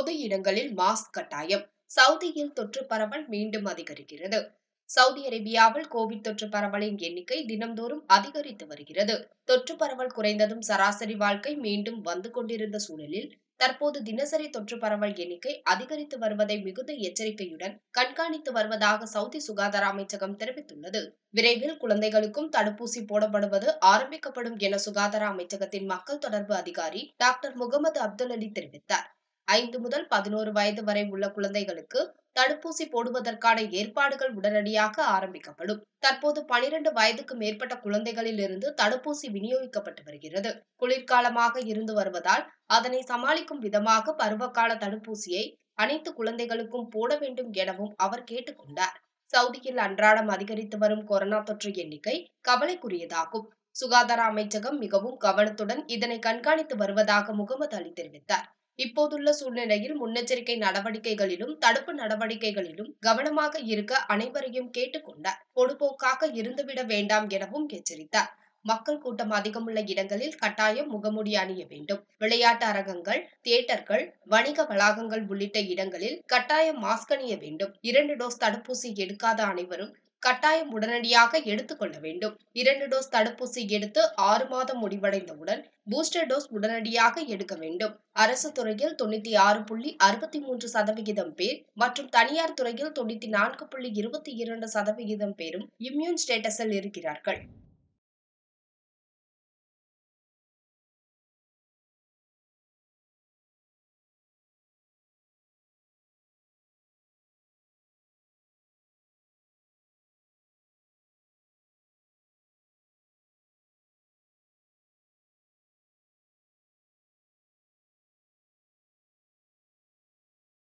பொது இடங்களில் மாஸ்க் கட்டாயம் சவுதியில் தொற்று பரவல் மீண்டும் அதிகரிக்கிறது சவுதி அரேபியாவில் கோவிட் தொற்று பரவலின் எண்ணிக்கை தினம்தோறும் அதிகரித்து வருகிறது தொற்று பரவல் குறைந்ததும் சராசரி வாழ்க்கை மீண்டும் வந்து கொண்டிருந்த சூழலில் தற்போது தினசரி தொற்று பரவல் எண்ணிக்கை அதிகரித்து வருவதை மிகுந்த எச்சரிக்கையுடன் கண்காணித்து வருவதாக சவுதி சுகாதார அமைச்சகம் தெரிவித்துள்ளது விரைவில் குழந்தைகளுக்கும் தடுப்பூசி போடப்படுவது ஆரம்பிக்கப்படும் என சுகாதார அமைச்சகத்தின் மக்கள் தொடர்பு அதிகாரி டாக்டர் முகமது அப்துல் அலி தெரிவித்தார் ஐந்து முதல் பதினோரு வயது வரை உள்ள குழந்தைகளுக்கு தடுப்பூசி போடுவதற்கான ஏற்பாடுகள் உடனடியாக ஆரம்பிக்கப்படும் தற்போது பனிரெண்டு வயதுக்கு மேற்பட்ட குழந்தைகளில் இருந்து தடுப்பூசி விநியோகிக்கப்பட்டு வருகிறது குளிர்காலமாக இருந்து வருவதால் அதனை சமாளிக்கும் விதமாக பருவகால தடுப்பூசியை அனைத்து குழந்தைகளுக்கும் போட வேண்டும் எனவும் அவர் கேட்டுக்கொண்டார் சவுதியில் அன்றாடம் அதிகரித்து வரும் கொரோனா தொற்று எண்ணிக்கை கவலைக்குரியதாகும் சுகாதார அமைச்சகம் மிகவும் கவனத்துடன் இதனை கண்காணித்து வருவதாக முகமது அலி தெரிவித்தார் இப்போதுள்ள சூழ்நிலையில் முன்னெச்சரிக்கை நடவடிக்கைகளிலும் தடுப்பு நடவடிக்கைகளிலும் கவனமாக இருக்க அனைவரையும் கேட்டுக்கொண்டார் பொடுபோக்காக இருந்துவிட வேண்டாம் எனவும் எச்சரித்தார் மக்கள் கூட்டம் அதிகமுள்ள இடங்களில் கட்டாயம் முகமூடி அணிய வேண்டும் விளையாட்டு அரங்கங்கள் தியேட்டர்கள் வணிக வளாகங்கள் உள்ளிட்ட இடங்களில் கட்டாயம் மாஸ்க் அணிய வேண்டும் இரண்டு டோஸ் தடுப்பூசி எடுக்காத அனைவரும் கட்டாயம் உடனடியாக எடுத்துக்கொள்ள வேண்டும் இரண்டு டோஸ் தடுப்பூசி எடுத்து ஆறு மாதம் முடிவடைந்தவுடன் பூஸ்டர் டோஸ் உடனடியாக எடுக்க வேண்டும் அரசு துறையில் தொண்ணூத்தி ஆறு புள்ளி அறுபத்தி மூன்று சதவிகிதம் பேர் மற்றும் தனியார் துறையில் தொண்ணூத்தி நான்கு புள்ளி இருபத்தி இரண்டு சதவிகிதம் பேரும் இம்யூன் ஸ்டேட்டஸில் இருக்கிறார்கள்